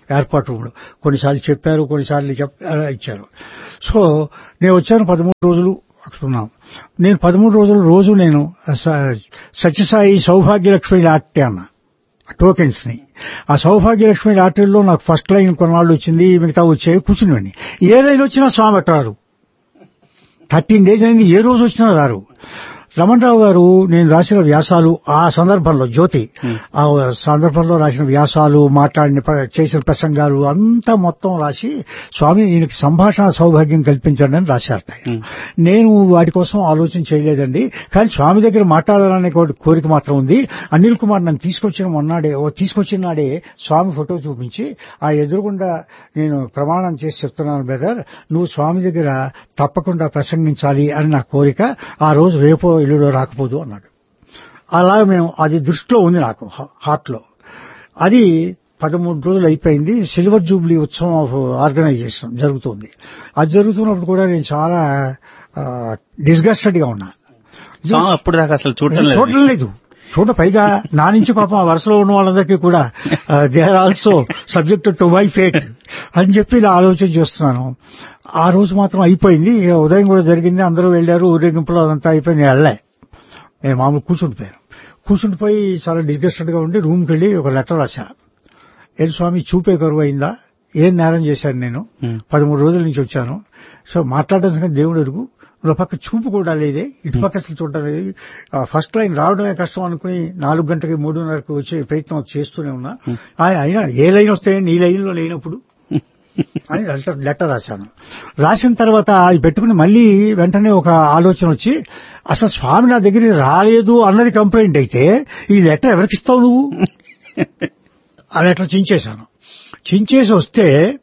ఏర్పాటు రూమ్లో కొన్నిసార్లు చెప్పారు కొన్నిసార్లు చెప్ అలా ఇచ్చారు సో నేను వచ్చాను పదమూడు రోజులు అక్కడ ఉన్నాం నేను పదమూడు రోజులు రోజు నేను స- సత్యసాయి సౌభాగ్యలక్ష్మి లాటే అన్నా టోకెన్స్ ని ఆ సౌభాగ్యలక్ష్మి లాటరీలో నాకు ఫస్ట్ లైన్ కొన్నాళ్ళు వచ్చింది మిగతా వచ్చాయి కూర్చునివ్వండి ఏ లైన్ వచ్చినా స్వామి అట్టారు థర్టీన్ డేస్ అయింది ఏ రోజు వచ్చినా రారు రమణరావు గారు నేను రాసిన వ్యాసాలు ఆ సందర్భంలో జ్యోతి ఆ సందర్భంలో రాసిన వ్యాసాలు మాట్లాడిన ప్ర- చేసిన ప్రసంగాలు అంతా మొత్తం రాసి స్వామి ఈయనకి సంభాషణ సౌభాగ్యం కల్పించండి అని రాశారట ఆయన. నేను వాటి కోసం ఆలోచన చేయలేదండి కానీ స్వామి దగ్గర మాట్లాడాలనే కో- కోరిక మాత్రం ఉంది అనిల్ కుమార్ నన్ను తీసుకొచ్చిన మొన్నాడే ఓ తీసుకొచ్చిన నాడే స్వామి ఫోటో చూపించి ఆ ఎదురుగుండా నేను ప్రమాణం చేసి చెప్తున్నాను బ్రదర్ నువ్వు స్వామి దగ్గర తప్పకుండా ప్రసంగించాలి అని నా కోరిక ఆ రోజు రేపో ఇల్లుడో రాకపోదు అన్నాడు అలా మేము అది దృష్టిలో ఉంది నాకు హార్ట్ లో అది పదమూడు రోజులు అయిపోయింది సిల్వర్ జూబ్లీ ఉత్సవం ఆఫ్ ఆర్గనైజేషన్ జరుగుతుంది అది జరుగుతున్నప్పుడు కూడా నేను చాలా డిస్గస్టెడ్ గా ఉన్నా స్వామి అప్పుడు దాకా అసలు చూడటం లేదు చూడటం లేదు చూడ పైగా నా నుంచి పాపం ఆ వరుసలో ఉన్న వాళ్ళందరికీ కూడా they are also subject to my fate అని చెప్పి ఇలా ఆలోచన చేస్తున్నాను ఆ రోజు మాత్రం అయిపోయింది ఇక ఉదయం కూడా జరిగింది అందరూ వెళ్లారు ఊరేగింపులో అదంతా అయిపోయింది నేను వెళ్ళే నేను మామూలు కూర్చుండిపోయాను కూర్చుండిపోయి చాలా డిస్గస్టెడ్ గా ఉండి రూమ్కి వెళ్ళి ఒక లెటర్ రాశా ఏం స్వామి చూపే కరువు అయిందా ఏం నేరం చేశాను నేను Hmm. పదమూడు రోజుల నుంచి వచ్చాను సో మాట్లాడడానికి దేవుడు ఎరుగు ఒక పక్క చూపు కూడా లేదే ఇటు పక్క అసలు చూడడం లేదు ఆ ఫస్ట్ లైన్ రావడమే కష్టం అనుకుని నాలుగు గంటకి మూడున్నరకు వచ్చే ప్రయత్నం చేస్తూనే ఉన్నా ఆ- అయినా ఏ లైన్ వస్తే నీ లైన్లో లేనప్పుడు అని లెటర్ లెటర్ రాశాను రాసిన తర్వాత అది పెట్టుకుని మళ్ళీ వెంటనే ఒక ఆలోచన వచ్చి అసలు స్వామి నా దగ్గర రాలేదు అన్నది కంప్లైంట్ అయితే ఈ లెటర్ ఎవరికి ఇస్తావు నువ్వు ఆ లెటర్ చించేశాను చించేసి వస్తే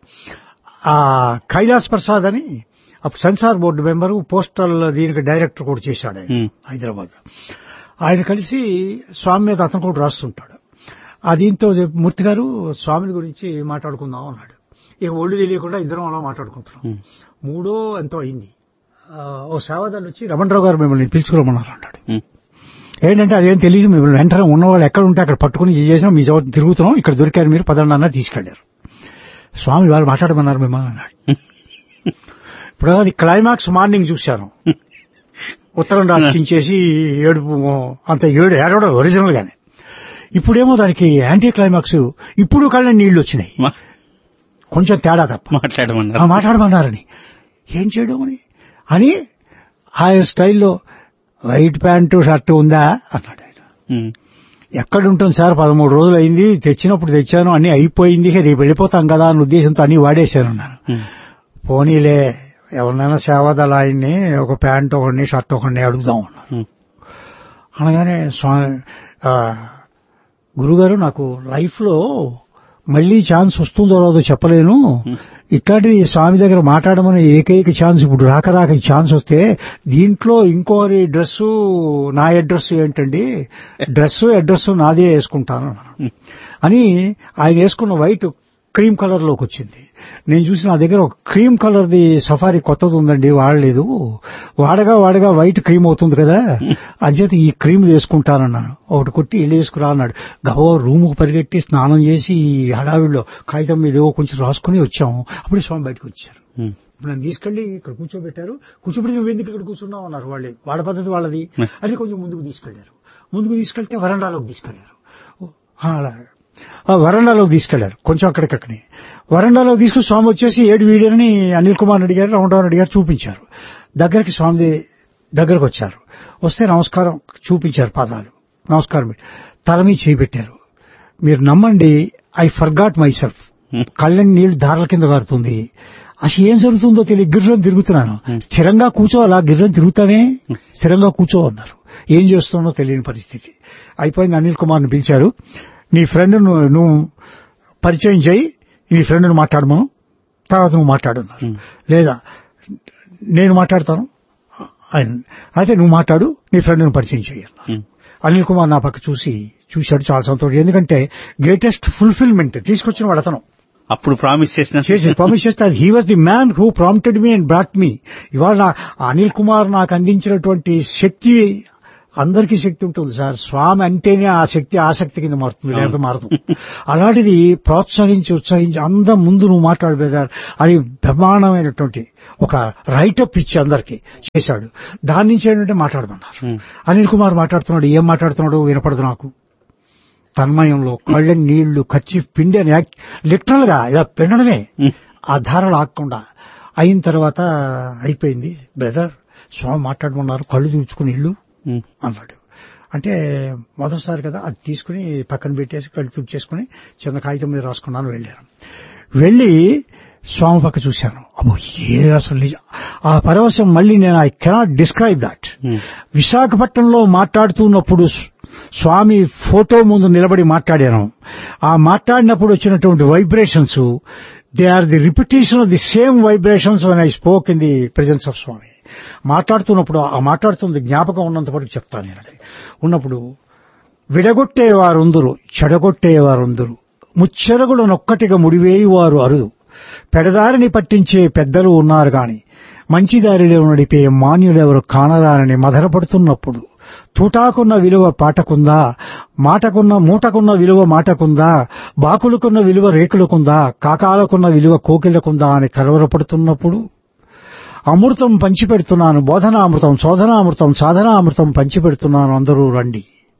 ఆ కైలాస్ ప్రసాద్ అని అప్పుడు సెన్సార్ బోర్డు మెంబరు పోస్టల్ దీనికి డైరెక్టర్ కూడా చేశాడు ఆయన Hmm. హైదరాబాద్ ఆయన కలిసి స్వామి మీద అతను కూడా రాస్తుంటాడు ఆ దీంతో చెప్పి, మూర్తి గారు స్వామిని గురించి మాట్లాడుకుందాం అన్నాడు ఇక ఒళ్ళు తెలియకుండా ఇద్దరం అలా మాట్లాడుకుంటున్నాం Hmm. మూడో ఎంతో అయింది ఆ, ఓ సేవాదాలు వచ్చి రమణరావు గారు మిమ్మల్ని పిలుచుకోరమన్నారు అన్నాడు ఉమ్. ఏంటంటే అదేం తెలియదు మిమ్మల్ని వెంటనే ఉన్నవాళ్ళు ఎక్కడ ఉంటే అక్కడ పట్టుకుని ఇది చేసినా మీ చోట తిరుగుతున్నాం ఇక్కడ దొరికారు మీరు పదన్నా తీసుకెళ్లారు స్వామి వాళ్ళు మాట్లాడమన్నారు మిమ్మల్ని అన్నాడు ఇప్పుడు అది క్లైమాక్స్ మార్నింగ్ చూశాను ఉత్తరం రాసించేసి ఏడుపు అంత ఏడు ఏడవడం ఒరిజినల్ గానే ఇప్పుడేమో దానికి యాంటీ క్లైమాక్స్ ఇప్పుడు కళ్ళ నీళ్లు వచ్చినాయి మా- కొంచెం తేడా తప్ప ఆ మాట్లాడమన్నారు మాట్లాడమన్నారని ఏం చేయడం అని అని ఆయన స్టైల్లో వైట్ ప్యాంటు షర్ట్ ఉందా అన్నాడు ఆయన ఉమ్. ఎక్కడ ఉంటుంది సార్ పదమూడు రోజులు అయింది తెచ్చినప్పుడు తెచ్చాను అన్ని అయిపోయింది ఇక రేపు వెళ్ళిపోతాం కదా అన్న ఉద్దేశంతో అన్ని వాడేశాను అన్నాను ఉమ్. పోనీలే ఎవరినైనా సేవాదళ ఆయన్ని ఒక ప్యాంట్ ఒకడిని షర్ట్ ఒకడిని అడుగుదాం అన్నారు ఉమ్. అనగానే స్వామి ఆ, గురుగారు నాకు లైఫ్ లో మళ్ళీ ఛాన్స్ వస్తుందో రాదో చెప్పలేను ఇట్లాంటిది స్వామి దగ్గర మాట్లాడమని ఏకైక ఛాన్స్ ఇప్పుడు రాక రాక ఈ ఛాన్స్ వస్తే దీంట్లో ఇంకోరి డ్రెస్సు నా అడ్రస్ ఏంటండి డ్రెస్సు అడ్రస్ నాదే వేసుకుంటాను అన్నాను. అని ఆయన వేసుకున్న వైట్ క్రీమ్ కలర్ లోకి వచ్చింది నేను చూసి నా దగ్గర ఒక క్రీమ్ కలర్ ది సఫారీ కొత్తది ఉందండి వాడలేదు వాడగా వాడగా వైట్ క్రీమ్ అవుతుంది కదా అంచేత ఈ క్రీమ్ వేసుకుంటానన్నాను ఒకటి కొట్టి ఇల్లు వేసుకురా అన్నాడు గబో రూముకు పరిగెట్టి స్నానం చేసి ఈ హడావిడిలో కాగితం మీద ఏవో కొంచెం రాసుకుని వచ్చాము అప్పుడు స్వామి బయటకు వచ్చారు ఉమ్. ఇప్పుడు నన్ను తీసుకెళ్లి ఇక్కడ కూర్చోబెట్టారు కూర్చోబెట్టి నువ్వు ఎందుకు ఇక్కడ కూర్చున్నావు అన్నారు వాళ్ళే వాళ్ళ పద్ధతి వాళ్ళది Hmm. అది కొంచెం ముందుకు తీసుకెళ్లారు ముందుకు తీసుకెళ్తే వరండాలోకి తీసుకెళ్లారు ఓ, ఆ, అలా ఆ వరండాలోకి తీసుకెళ్లారు కొంచెం అక్కడికక్కడి వరండాలోకి తీసుకుని స్వామి వచ్చేసి ఏడు వీడియోని అనిల్ కుమార్ రెడ్డి గారు రామరావు రెడ్డి గారు చూపించారు దగ్గరికి స్వామి దగ్గరకు వచ్చారు వస్తే నమస్కారం చూపించారు పాదాలు నమస్కారం పెట్టి. తల మీద చేయి పెట్టారు మీరు నమ్మండి I forgot myself um. కళ్ళని నీళ్లు దారాల కింద కారుతుంది అసలు ఏం జరుగుతుందో తెలియదు గిర్రం తిరుగుతున్నాను స్థిరంగా కూర్చో అలా గిర్రం తిరుగుతానే స్థిరంగా కూర్చో అన్నారు ఏం చేస్తుందో తెలియని పరిస్థితి అయిపోయింది అనిల్ కుమార్ని పిలిచారు నీ ఫ్రెండ్ నువ్వు పరిచయం చేయి నీ ఫ్రెండ్ను మాట్లాడమను తర్వాత నువ్వు మాట్లాడున్నారు ఉమ్. లేదా నేను మాట్లాడతాను ఆయన అయితే నువ్వు మాట్లాడు నీ ఫ్రెండ్ను పరిచయం చేయాలి ఉమ్. అనిల్ కుమార్ నా పక్క చూసి చూశాడు చాలా సంతోషం ఎందుకంటే గ్రేటెస్ట్ ఫుల్ఫిల్మెంట్ తీసుకొచ్చిన వాడు అతను అప్పుడు ప్రామిస్ చేసిన చేసి ప్రామిస్ చేస్తారు he was the man who prompted me and brought me ఇవాళ నా- అనిల్ కుమార్ నాకు అందించినటువంటి శక్తి అందరికీ శక్తి ఉంటుంది సార్ స్వామి అంటేనే ఆ శక్తి ఆసక్తి కింద మారుతుంది లేకపోతే మారదు అలాంటిది ప్రోత్సహించి ఉత్సహించి అందం ముందు నువ్వు మాట్లాడు బ్రదర్ అని బ్రహ్మాండమైనటువంటి ఒక రైటప్ ఇచ్చి అందరికి చేశాడు దాని నుంచి ఏంటంటే మాట్లాడమన్నారు ఉమ్. అనిల్ కుమార్ మాట్లాడుతున్నాడు ఏం మాట్లాడుతున్నాడు వినపడదు నాకు తన్మయంలో కళ్ళని నీళ్లు ఖర్చు పిండి అని లిటరల్ గా ఇలా పిండడమే ఉమ్. ఆ ధారలు ఆగకుండా అయిన తర్వాత అయిపోయింది బ్రదర్ స్వామి మాట్లాడమన్నారు కళ్ళు తుడుచుకుని ఇల్లు ఉమ్. అన్నాడు అంటే మొదటిసారి కదా అది తీసుకుని పక్కన పెట్టేసి కళ్ళు తుడిచేసుకుని చిన్న కాగితం మీద రాసుకున్నాను వెళ్ళాను వెళ్ళి స్వామి పక్క చూశాను అబ్బో ఏ అసలు నిజం ఆ పరవశం మళ్ళీ నేను I cannot describe that um. విశాఖపట్నంలో మాట్లాడుతున్నప్పుడు స్- స్వామి ఫోటో ముందు నిలబడి మాట్లాడాను ఆ మాట్లాడినప్పుడు వచ్చినటువంటి vibrations they are the repetition of the same vibrations one I spoke in the presence of Swami మాట్లాడుతున్నప్పుడు ఆ మాట్లాడుతుంది జ్ఞాపకం ఉన్నంత వరకు చెప్తాను నేను అది. ఉన్నప్పుడు విడగొట్టేవారుందురు చెడగొట్టేవారుందురు ముచ్చెరగులనొక్కటిగా ముడివేయువారు అరుదు పెడదారిని పట్టించే పెద్దలు ఉన్నారు గాని మంచి దారిలో నడిపే మాన్యులెవరు కానరానని మదనపడుతున్నప్పుడు తూటాకున్న విలువ పాటకుందా మాటకున్న మూటకున్న విలువ మాటకుందా బాకులకున్న విలువ రేకులకుందా కాకాలకున్న విలువ కోకిలకుందా అని కలవరపడుతున్నప్పుడు అమృతం పంచిపెడుతున్నాను బోధనామృతం శోధనామృతం సాధనామృతం పంచిపెడుతున్నాను అందరూ రండి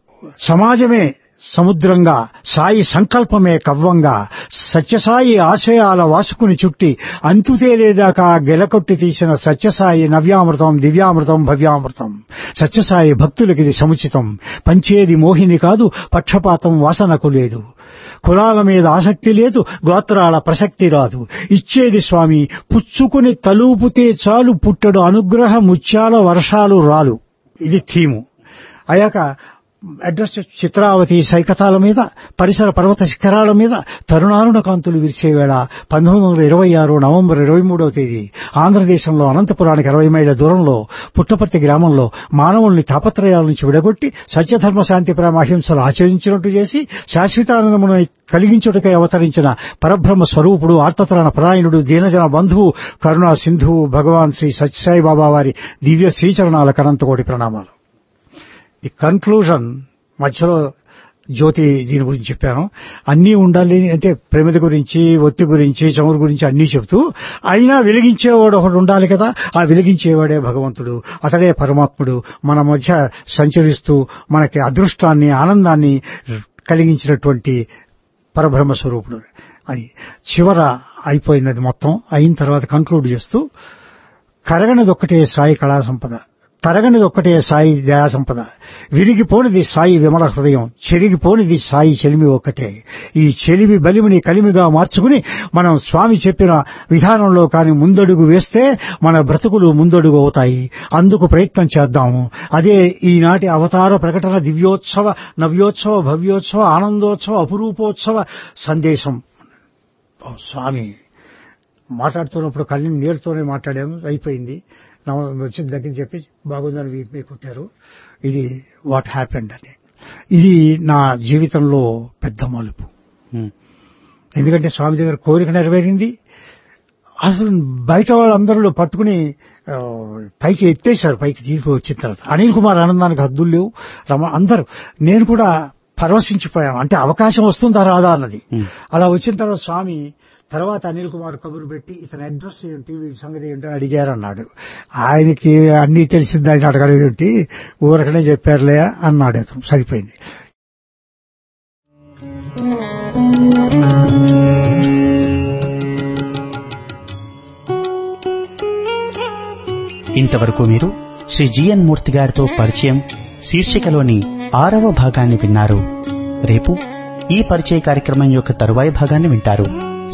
సమాజమే సముద్రంగా సాయి సంకల్పమే కవ్వంగా సత్యసాయి ఆశయాల వాసుకుని చుట్టి అంతుతేలేదాకా గెలకొట్టి తీసిన సత్యసాయి నవ్యామృతం దివ్యామృతం భవ్యామృతం సత్యసాయి భక్తులకిది సముచితం పంచేది మోహిని కాదు పక్షపాతం వాసనకు లేదు కులాల మీద ఆసక్తి లేదు గోత్రాల ప్రసక్తి రాదు ఇచ్చేది స్వామి పుచ్చుకుని తలూపుతే చాలు పుట్టడు అనుగ్రహ ముత్యాల వర్షాలు రాలు ఇది థీము అయ్యాక అడ్రస్ చిత్రావతి సైకతాల మీద పరిసర పర్వత శిఖరాల మీద తరుణారుణ కాంతులు విరిసే వేళ పంతొమ్మిది వందల ఇరవై ఆరు నవంబర్ ఇరవై మూడవ తేదీ ఆంధ్రదేశంలో అనంతపురానికి అరవై మైళ్ళ దూరంలో పుట్టపర్తి గ్రామంలో మానవుల్ని తాపత్రయాల నుంచి విడగొట్టి సత్యధర్మ శాంతి ప్రేమ అహింసలు ఆచరించినట్టు చేసి శాశ్వతానందమును కలిగించుటకై అవతరించిన పరబ్రహ్మ స్వరూపుడు ఆర్తతరణ పరాయణుడు దీనజన బంధువు కరుణా సింధువు భగవాన్ శ్రీ సత్యసాయి బాబా వారి దివ్య శ్రీచరణాల కనంతకోటి ప్రణామాలు ఈ కన్క్లూజన్ మధ్యలో జ్యోతి దీని గురించి చెప్పాను అన్నీ ఉండాలి అంటే ప్రమిద గురించి ఒత్తి గురించి చమురు గురించి అన్నీ చెబుతూ అయినా వెలిగించేవాడు ఒకడు ఉండాలి కదా ఆ వెలిగించేవాడే భగవంతుడు అతడే పరమాత్ముడు మన మధ్య సంచరిస్తూ మనకి అదృష్టాన్ని ఆనందాన్ని కలిగించినటువంటి పరబ్రహ్మ స్వరూపుడు అది చివర అయిపోయింది అది మొత్తం అయిన తర్వాత కంక్లూడ్ చేస్తూ కరగనిదొక్కటే సాయి కళా సంపద తరగనిదొక్కటే సాయి దయా సంపద విరిగిపోనిది సాయి విమల హృదయం చెరిగిపోనిది సాయి చెలిమి ఒక్కటే ఈ చెలిమి బలిమిని కలిమిగా మార్చుకుని మనం స్వామి చెప్పిన విధానంలో కాని ముందడుగు వేస్తే మన బ్రతుకులు ముందడుగు అవుతాయి అందుకు ప్రయత్నం చేద్దాము అదే ఈనాటి అవతార ప్రకటన దివ్యోత్సవ నవ్యోత్సవ భవ్యోత్సవ ఆనందోత్సవ అపురూపోత్సవ సందేశం ఓ స్వామి మాట్లాడుతున్నప్పుడు కళ్ళని నీరుతోనే మాట్లాడాము అయిపోయింది నా- వచ్చిన దగ్గర చెప్పి బాగుందని వీపు మీద కొట్టారు ఇది వాట్ హ్యాపెండ్ అని ఇది నా జీవితంలో పెద్ద మలుపు ఉమ్. ఎందుకంటే స్వామి దగ్గర కోరిక నెరవేరింది అసలు బయట వాళ్ళందరూ పట్టుకుని ఆ, పైకి ఎత్తేశారు పైకి తీసుకు వచ్చిన తర్వాత అనిల్ కుమార్ ఆనందానికి హద్దులు లేవు రమ అందరూ నేను కూడా పరవశించిపోయాను అంటే అవకాశం వస్తుందా రాదా అన్నది ఉమ్. అలా వచ్చిన తర్వాత స్వామి తర్వాత అనిల్ కుమార్ కబురు పెట్టి ఇతని అడ్రస్ ఏంటి వీడి సంగతి ఏంటి అని అడిగారు అన్నాడు ఆయనకి అన్నీ తెలిసింది ఆయన అడగడం ఏంటి ఊరకనే చెప్పారులే అన్నాడు అతను సరిపోయింది ఇంతవరకు మీరు శ్రీ జిఎన్ మూర్తి గారితో పరిచయం శీర్షికలోని ఆరవ భాగాన్ని విన్నారు రేపు ఈ పరిచయ కార్యక్రమం యొక్క తరువాయి భాగాన్ని వింటారు